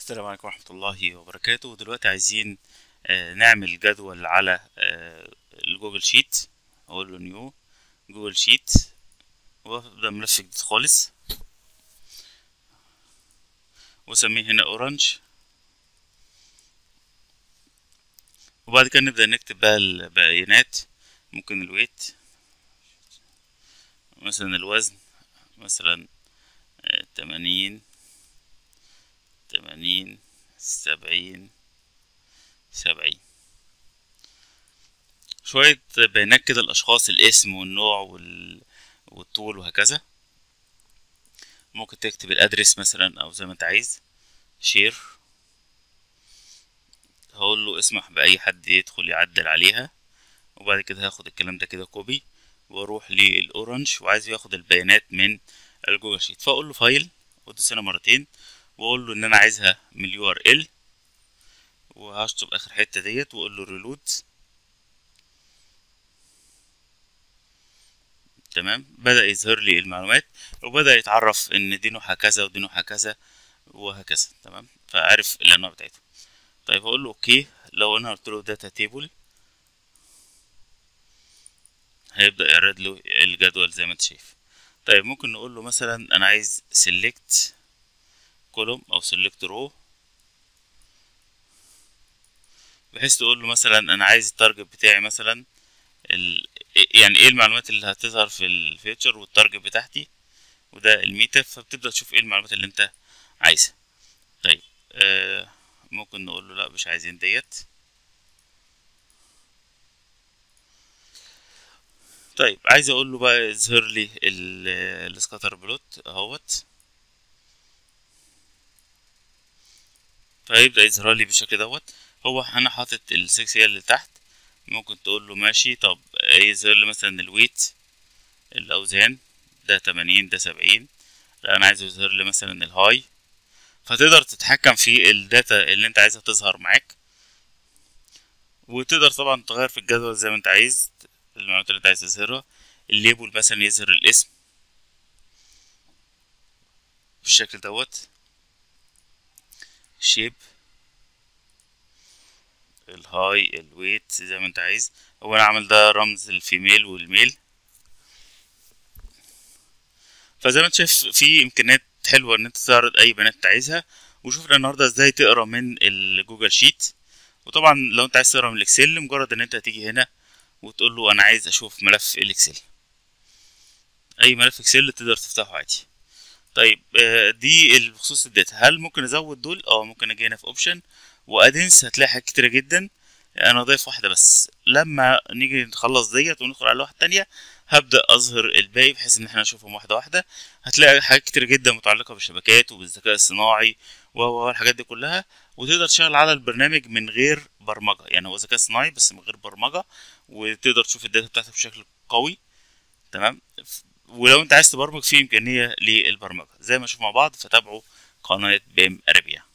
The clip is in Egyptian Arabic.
السلام عليكم ورحمة الله وبركاته دلوقتي عايزين آه، نعمل جدول على آه، الجوجل شيت اقول له نيو جوجل شيت وابدا ملف جديد خالص واسميه هنا اورنج وبعد كده نبدأ نكتب بقى البيانات ممكن الويت مثلا الوزن مثلا آه، تمانين تمانين سبعين سبعين شوية بيانات كده الأشخاص الاسم والنوع وال... والطول وهكذا ممكن تكتب الأدرس مثلا أو زي ما أنت عايز شير هقول له اسمح بأي حد يدخل يعدل عليها وبعد كده هاخد الكلام ده كده كوبي واروح للأورنج وعايز ياخد البيانات من الجوجل شيت فأقول له فايل وادوس هنا مرتين واقول له ان انا عايزها من اليو ار ال وهشطب اخر حته ديت واقول له ريلود تمام بدا يظهر لي المعلومات وبدا يتعرف ان دي نوعها كذا ودي نوعها كذا وهكذا تمام فعرف الانواع بتاعته طيب هقول له اوكي لو انا قلت له داتا تيبل هيبدا يعرض له الجدول زي ما انت شايف طيب ممكن نقول له مثلا انا عايز سيلكت كولوم او سيلكت رو بحيث تقول له مثلا انا عايز التارجت بتاعي مثلا ال... يعني ايه المعلومات اللي هتظهر في الفيتشر والتارجت بتاعتي وده الميتا فبتبدا تشوف ايه المعلومات اللي انت عايزها طيب آه ممكن نقول له لا مش عايزين ديت طيب عايز اقول له بقى يظهر لي السكاتر بلوت اهوت فهيبدأ يظهر لي بالشكل دوت هو انا حاطط السكس هي اللي تحت ممكن تقول له ماشي طب يظهر لي مثلا الويت الاوزان ده تمانين ده سبعين لا انا عايز يظهر لي مثلا الهاي فتقدر تتحكم في الداتا اللي انت عايزها تظهر معاك وتقدر طبعا تغير في الجدول زي ما انت عايز المعلومات اللي انت عايز تظهرها الليبل مثلا يظهر الاسم بالشكل دوت شيب الهاي الويت زي ما انت عايز هو انا عامل ده رمز الفيميل والميل فزي ما انت شايف في امكانيات حلوه ان انت تعرض اي بيانات انت عايزها وشوفنا النهارده ازاي تقرا من الجوجل شيت وطبعا لو انت عايز تقرا من الاكسل مجرد ان انت هتيجي هنا وتقول له انا عايز اشوف ملف الاكسل اي ملف اكسل تقدر تفتحه عادي طيب دي بخصوص الداتا هل ممكن ازود دول اه ممكن اجي هنا في اوبشن وادنس هتلاقي حاجات كتيره جدا انا ضايف واحده بس لما نيجي نخلص ديت وندخل على واحده تانية هبدا اظهر الباقي بحيث ان احنا نشوفهم واحده واحده هتلاقي حاجات كتير جدا متعلقه بالشبكات وبالذكاء الصناعي والحاجات دي كلها وتقدر تشتغل على البرنامج من غير برمجه يعني هو ذكاء صناعي بس من غير برمجه وتقدر تشوف الداتا بتاعتك بشكل قوي تمام ولو انت عايز تبرمج في امكانيه للبرمجه زي ما نشوف مع بعض فتابعوا قناه بيم ارابيا